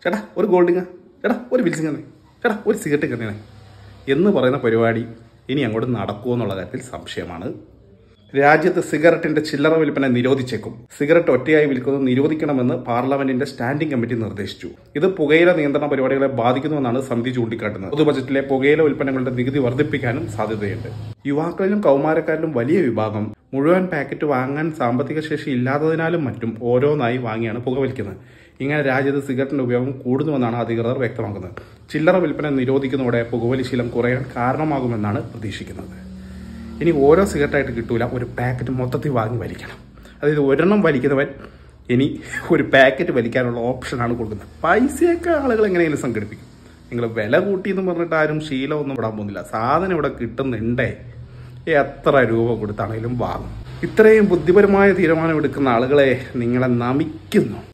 ചേട്ടാ ഒരു ഗോൾഡിങ് ചേട്ടാ ഒരു വിൽസിങ് തന്നെ ചേട്ടാ ഒരു സിഗരറ്റ് കന്നേ എന്ന് പറയുന്ന പരിപാടി ഇനി അങ്ങോട്ട് നടക്കുമോ എന്നുള്ള കാര്യത്തിൽ സംശയമാണ് രാജ്യത്ത് സിഗരറ്റിന്റെ ചില്ലറ വിൽപ്പന നിരോധിച്ചേക്കും സിഗരറ്റ് ഒറ്റയായി വിൽക്കുന്നത് നിരോധിക്കണമെന്ന് പാർലമെന്റിന്റെ സ്റ്റാൻഡിംഗ് കമ്മിറ്റി നിർദ്ദേശിച്ചു ഇത് പുകയില നിയന്ത്രണ പരിപാടികളെ ബാധിക്കുന്നുവെന്നാണ് സമിതി ചൂണ്ടിക്കാട്ടുന്നത് പൊതു ബജറ്റിലെ പുകയില ഉൽപ്പന്നങ്ങളുടെ നികുതി വർദ്ധിപ്പിക്കാനും സാധ്യതയുണ്ട് യുവാക്കളിലും കൗമാരക്കാരിലും വലിയ വിഭാഗം മുഴുവൻ പാക്കറ്റ് വാങ്ങാൻ സാമ്പത്തിക ശേഷി ഇല്ലാത്തതിനാലും മറ്റും ഓരോന്നായി വാങ്ങിയാണ് പുകവലിക്കുന്നത് ഇങ്ങനെ രാജ്യത്ത് സിഗരറ്റിന്റെ ഉപയോഗം കൂടുന്നുവെന്നാണ് അധികൃതർ വ്യക്തമാക്കുന്നത് ചില്ലറ വിൽപ്പന നിരോധിക്കുന്നതോടെ പുകവലി ശീലം കുറയാൻ കാരണമാകുമെന്നാണ് പ്രതീക്ഷിക്കുന്നത് ഇനി ഓരോ സിഗരറ്റായിട്ട് കിട്ടൂല ഒരു പാക്കറ്റ് മൊത്തത്തിൽ വാങ്ങി വലിക്കണം അതായത് ഒരെണ്ണം വലിക്കുന്നവൻ ഇനി ഒരു പാക്കറ്റ് വലിക്കാനുള്ള ഓപ്ഷനാണ് കൊടുക്കുന്നത് പൈസയൊക്കെ ആളുകൾ എങ്ങനെയെങ്കിലും സംഘടിപ്പിക്കും നിങ്ങൾ വില കൂട്ടി എന്ന് പറഞ്ഞിട്ട് ആരും ശീലമൊന്നും വിടാൻ പോകുന്നില്ല സാധനം ഇവിടെ കിട്ടുന്നുണ്ടേ എത്ര രൂപ കൊടുത്താണെങ്കിലും വാങ്ങും ഇത്രയും ബുദ്ധിപരമായ തീരുമാനം എടുക്കുന്ന ആളുകളെ നിങ്ങളെ നമിക്കുന്നു